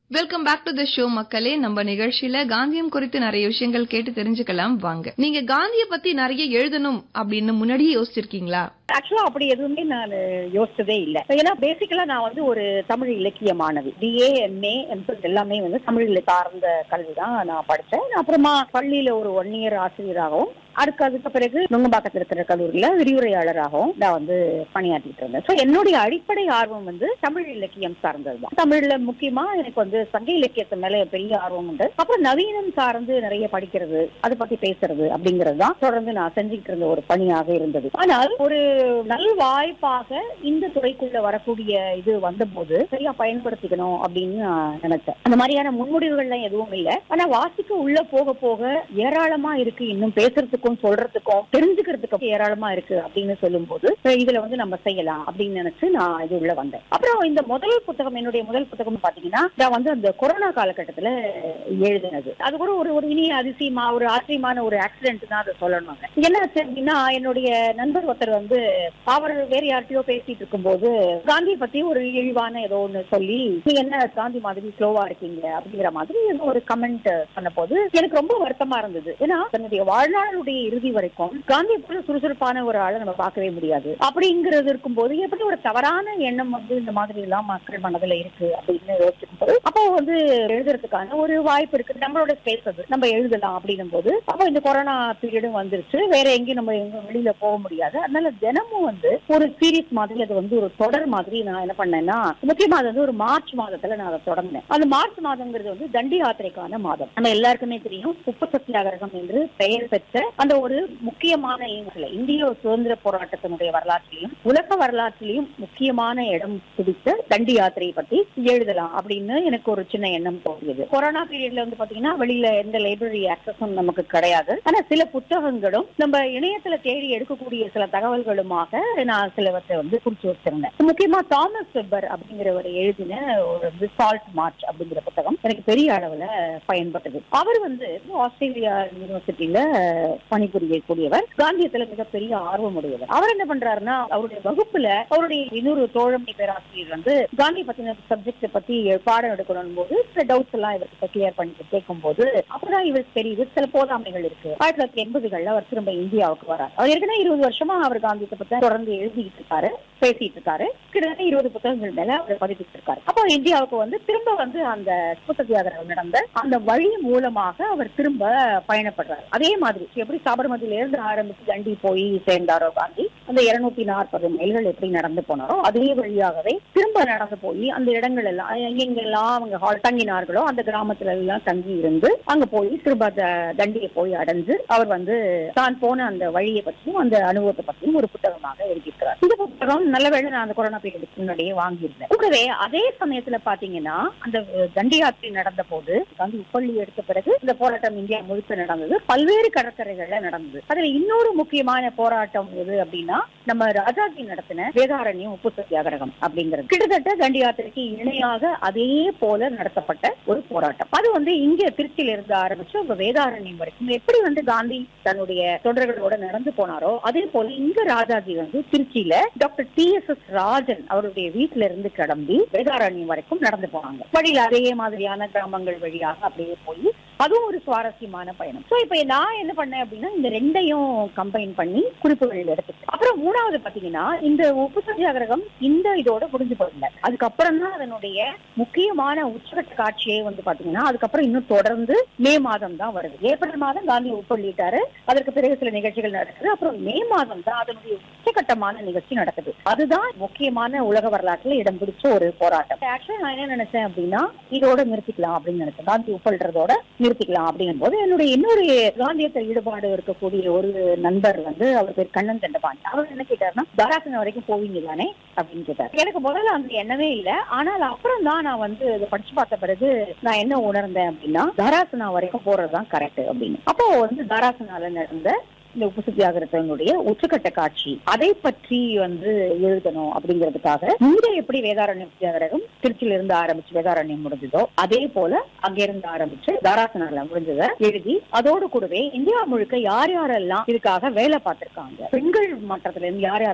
welcome back to the show மக்களே நம்ம நிகழ்ச்சியில காந்தியம் குறித்து நிறைய விஷயங்கள் கேட்டு தெரிஞ்சுக்கலாம் வாங்க நீங்க காந்திய பத்தி நிறைய எழுதணும் அப்படின்னு முன்னாடியே யோசிச்சிருக்கீங்களா ஆக்சுவலா அப்படி எதுவுமே நான் யோசிச்சதே இல்ல ஏன்னா பேசிக்கலா நான் வந்து ஒரு தமிழ் இலக்கிய மாணவி பிஏ எம்ஏ எம்ஃபில் எல்லாமே வந்து தமிழ்ல சார்ந்த கல்வி தான் நான் படிச்சேன் அப்புறமா பள்ளியில ஒரு ஒன் இயர் ஆசிரியராகவும் அதுக்கு அதுக்கு பிறகு நுங்கம்பாக்கத்தில் இருக்கிற கல்லூரியில விரிவுரையாளராகவும் நான் வந்து பணியாற்றிட்டு இருந்தேன் ஸோ என்னுடைய அடிப்படை ஆர்வம் வந்து தமிழ் இலக்கியம் சார்ந்தது தான் தமிழ்ல முக்கியமா எனக்கு வந்து சங்க இலக்கியத்து மேல பெரிய ஆர்வம் உண்டு அப்புறம் நவீனம் சார்ந்து நிறைய படிக்கிறது அதை பத்தி பேசுறது அப்படிங்கிறது தான் தொடர்ந்து நான் செஞ்சுக்கிட்டு இருந்த ஒரு பணியாக இருந்தது ஆனால் ஒரு நல் வாய்ப்பாக இந்த துறைக்குள்ள வரக்கூடிய இது வந்தபோது சரியா பயன்படுத்திக்கணும் அப்படின்னு நான் நினைச்சேன் அந்த மாதிரியான முன்முடிவுகள்லாம் எதுவும் இல்லை ஆனா வாசிக்க உள்ள போக போக ஏராளமா இருக்கு இன்னும் பேசுறதுக்கும் சொல்றதுக்கும் தெரிஞ்சுக்கிறதுக்கும் ஏராளமா இருக்கு அப்படின்னு சொல்லும் போது இதுல வந்து நம்ம செய்யலாம் அப்படின்னு நினைச்சு நான் இது உள்ள வந்தேன் அப்புறம் இந்த முதல் புத்தகம் என்னுடைய முதல் புத்தகம் பாத்தீங்கன்னா நான் வந்து அந்த கொரோனா காலகட்டத்துல எழுதினது அது கூட ஒரு ஒரு இனிய அதிசயமா ஒரு ஆச்சரியமான ஒரு ஆக்சிடென்ட் தான் அதை சொல்லணுங்க என்ன ஆச்சு அப்படின்னா என்னுடைய நண்பர் ஒருத்தர் வந்து அவர் வேற யார்கிட்டயோ பேசிட்டு இருக்கும்போது காந்தியை பத்தி ஒரு இழிவான ஏதோ ஒண்ணு சொல்லி நீங்க என்ன காந்தி மாதிரி ஸ்லோவா இருக்கீங்க அப்படிங்கிற மாதிரி ஏதோ ஒரு கமெண்ட் சொன்ன போது எனக்கு ரொம்ப வருத்தமா இருந்தது ஏன்னா தன்னுடைய வாழ்நாளுடைய இறுதி வரைக்கும் காந்தியை போல சுறுசுறுப்பான ஒரு ஆளை நம்ம பார்க்கவே முடியாது அப்படிங்கிறது இருக்கும்போது எப்படி ஒரு தவறான எண்ணம் வந்து இந்த மாதிரி எல்லாம் மக்கள் மனதுல இருக்கு அப்படின்னு யோசிக்கும் போது அப்போ வந்து எழுதுறதுக்கான ஒரு வாய்ப்பு இருக்கு நம்மளோட ஸ்பேஸ் அது நம்ம எழுதலாம் அப்படின்னும் போது அப்போ இந்த கொரோனா பீரியடும் வந்துருச்சு வேற எங்கேயும் நம்ம எங்க வெளியில போக முடியாது அதனால தினமும் வந்து ஒரு சீரீஸ் மாதிரி அது வந்து ஒரு தொடர் மாதிரி நான் என்ன பண்ணேன்னா முக்கியமா அது வந்து ஒரு மார்ச் மாதத்துல நான் அதை தொடங்கினேன் அந்த மார்ச் மாதங்கிறது வந்து தண்டி யாத்திரைக்கான மாதம் நம்ம எல்லாருக்குமே தெரியும் உப்பு சத்தியாகிரகம் என்று பெயர் பெற்ற அந்த ஒரு முக்கியமான இயக்கத்துல இந்திய சுதந்திர போராட்டத்தினுடைய வரலாற்றிலையும் உலக வரலாற்றிலையும் முக்கியமான இடம் பிடித்த தண்டி யாத்திரையை பத்தி எழுதலாம் அப்படின்னு எனக்கு ஒரு சின்ன எண்ணம் தோன்றியது கொரோனா பீரியட்ல வந்து பாத்தீங்கன்னா வெளியில எந்த லைப்ரரி ஆக்சஸும் நமக்கு கிடையாது ஆனா சில புத்தகங்களும் நம்ம இணையத்துல தேடி எடுக்கக்கூடிய சில தகவல்களுமாக நான் சிலவற்றை வந்து குறிச்சு வச்சிருந்தேன் முக்கியமா தாமஸ் வெப்பர் அப்படிங்கிறவர் எழுதின ஒரு சால்ட் மார்ச் அப்படிங்கிற புத்தகம் எனக்கு பெரிய அளவுல பயன்பட்டது அவர் வந்து ஆஸ்திரேலியா யூனிவர்சிட்டியில பணிபுரியக்கூடியவர் காந்தியத்துல மிகப்பெரிய ஆர்வம் உடையவர் அவர் என்ன பண்றாருன்னா அவருடைய வகுப்புல அவருடைய இன்னொரு தோழமை பேராசிரியர் வந்து காந்தி பத்தின சப்ஜெக்ட் பத்தி பாடம் எடுக்கணும் போது சில டவுட்ஸ் எல்லாம் இவருக்கு கிளியர் பண்ணிட்டு கேட்கும் போது அப்பதான் இவருக்கு தெரியுது சில போதாமைகள் இருக்கு ஆயிரத்தி தொள்ளாயிரத்தி எண்பதுகள்ல அவர் திரும்ப இந்தியாவுக்கு வரார் அவர் ஏற்கனவே இருபது வருஷமா அவர் காந்தியத்தை பத்தி தொடர்ந்து எழுதிட்டு இருக்காரு பேசிட்டு இருக்காரு கிட்டத்தட்ட இருபது புத்தகங்கள் மேல அவர் பதிப்பிட்டு இருக்காரு அப்போ இந்தியாவுக்கு வந்து திரும்ப வந்து அந்த உப்பு சத்தியாகிரகம் நடந்த அந்த வழி மூலமாக அவர் திரும்ப பயணப்படுறாரு அதே மாதிரி எப்படி சாபர்மதியில இருந்து ஆரம்பிச்சு தண்டி போய் சேர்ந்தாரோ காந்தி அந்த இருநூத்தி நாற்பது மைல்கள் எப்படி நடந்து போனாரோ அதே வழியாகவே திரும்ப நடந்து போய் அந்த இடங்கள் எல்லாம் எங்கெங்கெல்லாம் அவங்க ஹால் தங்கினார்களோ அந்த கிராமத்துல எல்லாம் தங்கி இருந்து அங்க போய் திரும்ப தண்டியை போய் அடைஞ்சு அவர் வந்து தான் போன அந்த வழியை பற்றியும் அந்த அனுபவத்தை பற்றியும் ஒரு புத்தகமாக எழுதியிருக்கிறார் இந்த புத்தகம் நல்ல வேலை நான் அந்த கொரோனா பீரியடுக்கு முன்னாடியே வாங்கியிருந்தேன் கூடவே அதே சமயத்துல பாத்தீங்கன்னா அந்த தண்டி யாத்திரை நடந்த போது காந்தி உப்பள்ளி எடுத்த பிறகு இந்த போராட்டம் இந்தியா முழுக்க நடந்தது பல்வேறு கடற்கரைகள்ல நடந்தது அதுல இன்னொரு முக்கியமான போராட்டம் எது அப்படின்னா நம்ம ராஜாஜி நடத்தின வேதாரண்யம் உப்பு சத்தியாகிரகம் அப்படிங்கிறது கிட்டத்தட்ட தண்டி யாத்திரைக்கு இணையாக அதே போல நடத்தப்பட்ட ஒரு போராட்டம் அது வந்து இங்க திருச்சியில இருந்து ஆரம்பிச்சு உங்க வேதாரண்யம் வரைக்கும் எப்படி வந்து காந்தி தன்னுடைய தொண்டர்களோட நடந்து போனாரோ அதே போல இங்க ராஜாஜி வந்து திருச்சியில doctor T S S Rajan அவருடைய வீட்டுல இருந்து கிளம்பி வேதாரண்யம் வரைக்கும் நடந்து போனாங்க வழியில அதே மாதிரியான கிராமங்கள் வழியாக அப்படியே போய் அதுவும் ஒரு சுவாரஸ்யமான பயணம் சோ இப்ப நான் என்ன பண்ணேன் அப்படின்னா இந்த ரெண்டையும் கம்பைன் பண்ணி குறிப்புகள் எடுத்துட்டேன் அப்புறம் மூணாவது பாத்தீங்கன்னா இந்த உப்பு சத்தியாகிரகம் இந்த இதோட புரிஞ்சு போடல அதுக்கப்புறம் தான் அதனுடைய முக்கியமான உச்சகட்ட காட்சியே வந்து பாத்தீங்கன்னா அதுக்கப்புறம் இன்னும் தொடர்ந்து மே மாதம் தான் வருது ஏப்ரல் மாதம் காந்தி உட்பள்ளிட்டாரு அதற்கு பிறகு சில நிகழ்ச்சிகள் நடக்குது அப்புறம் மே மாதம் தான் அதனுடைய உச்சகட்டமான நிகழ்ச்சி நடக்குது அதுதான் முக்கியமான உலக வரலாற்றுல இடம் பிடிச்ச ஒரு போராட்டம் ஆக்சுவலா நான் என்ன நினைச்சேன் அப்படின்னா இதோட நிறுத்திக்கலாம் அப்படின்னு நினைச்சேன் காந்தி உப்பல்றதோட நிறுத்திக்கலாம் அப்படிங்கும் போது என்னுடைய இன்னொரு காந்தியத்தில் ஈடுபாடு இருக்கக்கூடிய ஒரு நண்பர் வந்து அவர் பேர் கண்ணன் தண்டபாண்டி அவர் என்ன கேட்டாருன்னா தாராசனம் வரைக்கும் போவீங்க தானே அப்படின்னு கேட்டார் எனக்கு முதல்ல அந்த எண்ணமே இல்ல ஆனால் அப்புறம் தான் நான் வந்து இதை படிச்சு பார்த்த பிறகு நான் என்ன உணர்ந்தேன் அப்படின்னா தாராசனா வரைக்கும் போறதுதான் கரெக்ட் அப்படின்னு அப்போ வந்து தாராசனால நடந்த இந்த உப்பு சத்தியாகிரகத்தினுடைய உச்சக்கட்ட காட்சி அதை பற்றி வந்து எழுதணும் அப்படிங்கிறதுக்காக இங்க எப்படி வேதாரண்யம் சத்தியாகிரகம் திருச்சியில இருந்து ஆரம்பிச்சு வேதாரண்யம் முடிஞ்சதோ அதே போல அங்க இருந்து ஆரம்பிச்சு தாராசனால முடிஞ்சதை எழுதி அதோடு கூடவே இந்தியா முழுக்க யார் யாரெல்லாம் இதுக்காக வேலை பார்த்திருக்காங்க பெண்கள் மட்டத்துல இருந்து யார் யார்